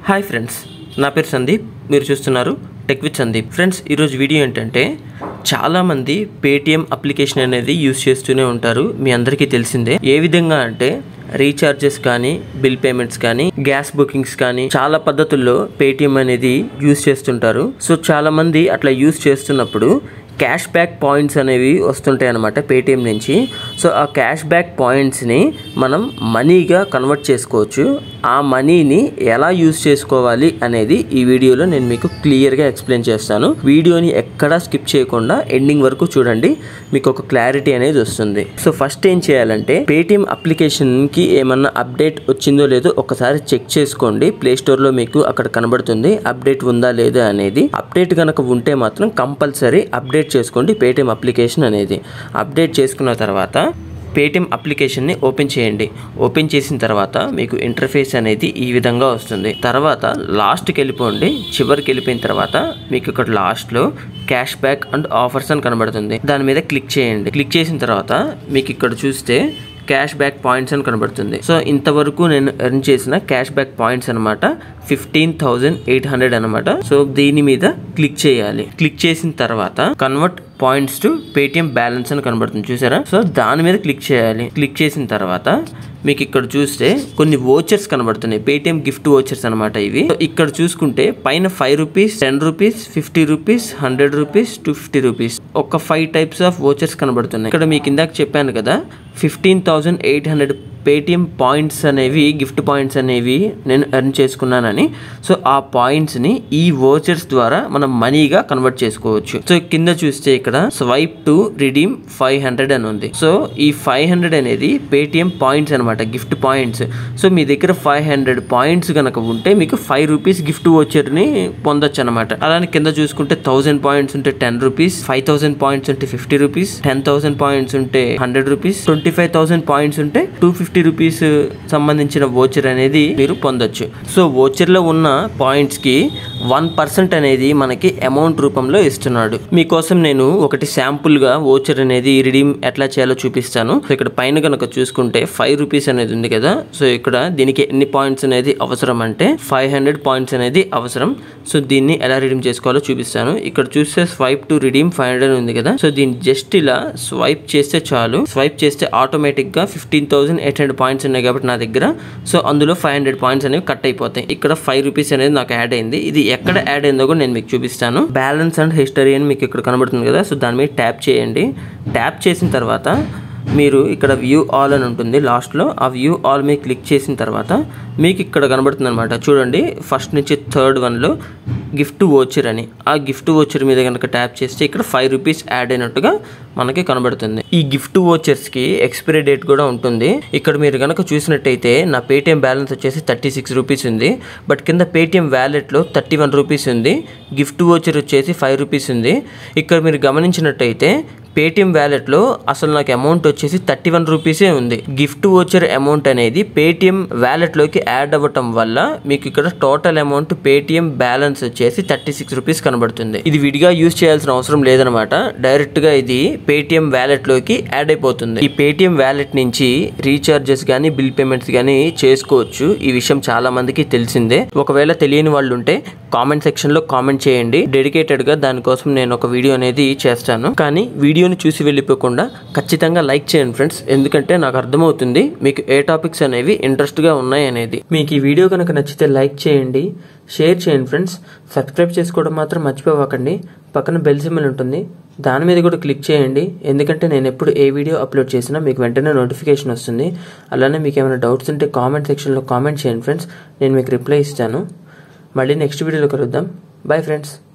hi friends నా పేరు సందీప్ మీరు చూస్తున్నారు టెక్ విత్ సందీప్ ఫ్రెండ్స్ ఈరోజు వీడియో ఏంటంటే చాలామంది పేటిఎం అప్లికేషన్ అనేది యూస్ చేస్తూనే ఉంటారు మీ అందరికీ తెలిసిందే ఏ విధంగా అంటే రీఛార్జెస్ కానీ బిల్ పేమెంట్స్ కానీ గ్యాస్ బుకింగ్స్ కానీ చాలా పద్ధతుల్లో పేటిఎం అనేది యూస్ చేస్తుంటారు సో చాలా మంది అట్లా యూస్ చేస్తున్నప్పుడు క్యాష్ బ్యాక్ పాయింట్స్ అనేవి వస్తుంటాయి అన్నమాట పేటిఎం నుంచి సో ఆ క్యాష్ బ్యాక్ పాయింట్స్ని మనం మనీగా కన్వర్ట్ చేసుకోవచ్చు ఆ మనీని ఎలా యూస్ చేసుకోవాలి అనేది ఈ వీడియోలో నేను మీకు క్లియర్గా ఎక్స్ప్లెయిన్ చేస్తాను వీడియోని ఎక్కడా స్కిప్ చేయకుండా ఎండింగ్ వరకు చూడండి మీకు ఒక క్లారిటీ అనేది వస్తుంది సో ఫస్ట్ ఏం చేయాలంటే పేటిఎం అప్లికేషన్కి ఏమన్నా అప్డేట్ వచ్చిందో లేదో ఒకసారి చెక్ చేసుకోండి ప్లే స్టోర్లో మీకు అక్కడ కనబడుతుంది అప్డేట్ ఉందా లేదా అనేది అప్డేట్ కనుక ఉంటే మాత్రం కంపల్సరీ అప్డేట్ చేసుకోండి పేటిఎం అప్లికేషన్ అనేది అప్డేట్ చేసుకున్న తర్వాత పేటిఎం అప్లికేషన్ని ఓపెన్ చేయండి ఓపెన్ చేసిన తర్వాత మీకు ఇంటర్ఫేస్ అనేది ఈ విధంగా వస్తుంది తర్వాత లాస్ట్కి వెళ్ళిపోండి చివరికి వెళ్ళిపోయిన తర్వాత మీకు ఇక్కడ లాస్ట్లో క్యాష్ బ్యాక్ అండ్ ఆఫర్స్ అని కనబడుతుంది దాని మీద క్లిక్ చేయండి క్లిక్ చేసిన తర్వాత మీకు ఇక్కడ చూస్తే క్యాష్ బ్యాక్ పాయింట్స్ అని కనబడుతుంది సో ఇంతవరకు నేను ఎర్న్ చేసిన క్యాష్ బ్యాక్ పాయింట్స్ అనమాట ఫిఫ్టీన్ థౌజండ్ ఎయిట్ హండ్రెడ్ అనమాట సో దీని మీద క్లిక్ చేయాలి క్లిక్ చేసిన తర్వాత convert points to Paytm balance అని కనబడుతుంది చూసారా సో దాని మీద క్లిక్ చేయాలి క్లిక్ చేసిన తర్వాత మీకు ఇక్కడ చూస్తే కొన్ని ఓచర్స్ కనబడుతున్నాయి పేటిఎం గిఫ్ట్ ఓచర్స్ అనమాట ఇవి సో ఇక్కడ చూసుకుంటే పైన five rupees ten rupees fifty rupees hundred rupees two fifty rupees ఒక ఫైవ్ టైప్స్ ఆఫ్ ఓచర్స్ కనబడుతున్నాయి ఇక్కడ మీకు ఇందాక చెప్పాను కదా fifteen thousand eight hundred Paytm points అనేవి గిఫ్ట్ పాయింట్స్ అనేవి నేను ఎర్న్ చేసుకున్నానని సో ఆ పాయింట్స్ని ఈ ఓచర్స్ ద్వారా మనం మనీగా కన్వర్ట్ చేసుకోవచ్చు సో కింద చూస్తే ఇక్కడ swipe to redeem five hundred అని ఉంది సో ఈ ఫైవ్ హండ్రెడ్ అనేది పేటిఎం పాయింట్స్ అనమాట గిఫ్ట్ పాయింట్స్ సో మీ దగ్గర ఫైవ్ హండ్రెడ్ పాయింట్స్ కనుక ఉంటే మీకు ఫైవ్ రూపీస్ గిఫ్ట్ ఓచర్ని పొందొచ్చు అనమాట అలానే కింద చూసుకుంటే థౌసండ్ పాయింట్స్ ఉంటే ten rupees five thousand points ఉంటే fifty rupees ten thousand points ఉంటే hundred rupees twenty five thousand points ఉంటే టూ ఫిఫ్టీ రూపీస్ సంబంధించిన ఓచర్ అనేది మీరు పొందొచ్చు సో ఓచర్లో ఉన్న పాయింట్స్కి వన్ పర్సెంట్ అనేది మనకి అమౌంట్ రూపంలో ఇస్తున్నాడు మీకోసం నేను ఒకటి శాంపుల్గా ఓచర్ అనేది రిడీమ్ ఎట్లా చేయాలో చూపిస్తాను సో ఇక్కడ పైన కనుక చూసుకుంటే ఫైవ్ రూపీస్ అనేది ఉంది కదా సో ఇక్కడ దీనికి ఎన్ని పాయింట్స్ అనేది అవసరం అంటే ఫైవ్ హండ్రెడ్ పాయింట్స్ అనేది అవసరం సో దీన్ని ఎలా రిడీమ్ చేసుకోవాలో చూపిస్తాను ఇక్కడ చూస్తే swipe to redeem five hundred ఉంది కదా సో దీన్ని జస్ట్ ఇలా స్వైప్ చేస్తే చాలు స్వైప్ చేస్తే ఆటోమేటిక్ గా fifteen thousand eight hundred points ఉన్నాయి కాబట్టి నా దగ్గర సో అందులో ఫైవ్ హండ్రెడ్ పాయింట్స్ అనేవి కట్ అయిపోతాయి ఇక్కడ ఫైవ్ రూపీస్ అనేది నాకు యాడ్ అయింది ఇది ఎక్కడ యాడ్ అయిందో కూడా నేను మీకు చూపిస్తాను బ్యాలెన్స్ అండ్ హిస్టరీ అని మీకు ఇక్కడ కనబడుతుంది కదా సో దాని మీద ట్యాప్ చేయండి ట్యాప్ చేసిన తర్వాత మీరు ఇక్కడ వ్యూ ఆల్ అని ఉంటుంది లాస్ట్లో ఆ వ్యూ ఆల్ మీద క్లిక్ చేసిన తర్వాత మీకు ఇక్కడ కనబడుతుంది అనమాట చూడండి ఫస్ట్ నుంచి థర్డ్ వన్లో గిఫ్ట్ ఓచర్ అని ఆ గిఫ్ట్ ఓచర్ మీద కనుక ట్యాప్ చేస్తే ఇక్కడ ఫైవ్ రూపీస్ యాడ్ అయినట్టుగా మనకి కనబడుతుంది ఈ గిఫ్ట్ ఓచర్స్కి ఎక్స్పైరీ డేట్ కూడా ఉంటుంది ఇక్కడ మీరు కనుక చూసినట్టయితే నా పేటిఎం బ్యాలెన్స్ వచ్చేసి థర్టీ సిక్స్ రూపీస్ ఉంది బట్ కింద పేటిఎం వ్యాలెట్లో థర్టీ వన్ రూపీస్ ఉంది గిఫ్ట్ ఓచర్ వచ్చేసి ఫైవ్ రూపీస్ ఉంది ఇక్కడ మీరు గమనించినట్టయితే పేటిఎం వ్యాలెట్లో అసలు నాకు అమౌంట్ వచ్చేసి థర్టీ వన్ రూపీసే ఉంది గిఫ్ట్ ఓచర్ అమౌంట్ అనేది పేటిఎం వ్యాలెట్లోకి యాడ్ అవ్వటం వల్ల మీకు ఇక్కడ టోటల్ అమౌంట్ పేటిఎం బ్యాలెన్స్ వచ్చేసి థర్టీ సిక్స్ రూపీస్ కనబడుతుంది ఇది విడిగా యూజ్ చేయాల్సిన అవసరం లేదనమాట డైరెక్ట్గా ఇది పేటిఎం వ్యాలెట్లోకి యాడ్ అయిపోతుంది ఈ పేటిఎం వ్యాలెట్ నుంచి రీఛార్జెస్ కానీ బిల్ పేమెంట్స్ కానీ చేసుకోవచ్చు ఈ విషయం చాలా మందికి తెలిసిందే ఒకవేళ తెలియని వాళ్ళు ఉంటే కామెంట్ సెక్షన్లో కామెంట్ చేయండి డెడికేటెడ్గా దానికోసం నేను ఒక వీడియో అనేది చేస్తాను కానీ వీడియోని చూసి వెళ్ళిపోకుండా ఖచ్చితంగా లైక్ చేయండి ఫ్రెండ్స్ ఎందుకంటే నాకు అర్థమవుతుంది మీకు ఏ టాపిక్స్ అనేవి ఇంట్రెస్ట్గా ఉన్నాయి అనేది మీకు ఈ వీడియో కనుక నచ్చితే లైక్ చేయండి షేర్ చేయండి ఫ్రెండ్స్ సబ్స్క్రైబ్ చేసుకోవడం మాత్రం మర్చిపోవకండి పక్కన బెల్ సింబల్ ఉంటుంది దాని మీద కూడా క్లిక్ చేయండి ఎందుకంటే నేను ఎప్పుడు ఏ వీడియో అప్లోడ్ చేసినా మీకు వెంటనే నోటిఫికేషన్ వస్తుంది అలానే మీకు ఏమైనా డౌట్స్ ఉంటే కామెంట్ సెక్షన్లో కామెంట్ చేయండి ఫ్రెండ్స్ నేను మీకు రిప్లై ఇస్తాను మళ్ళీ నెక్స్ట్ వీడియోలో కలుద్దాం బాయ్ ఫ్రెండ్స్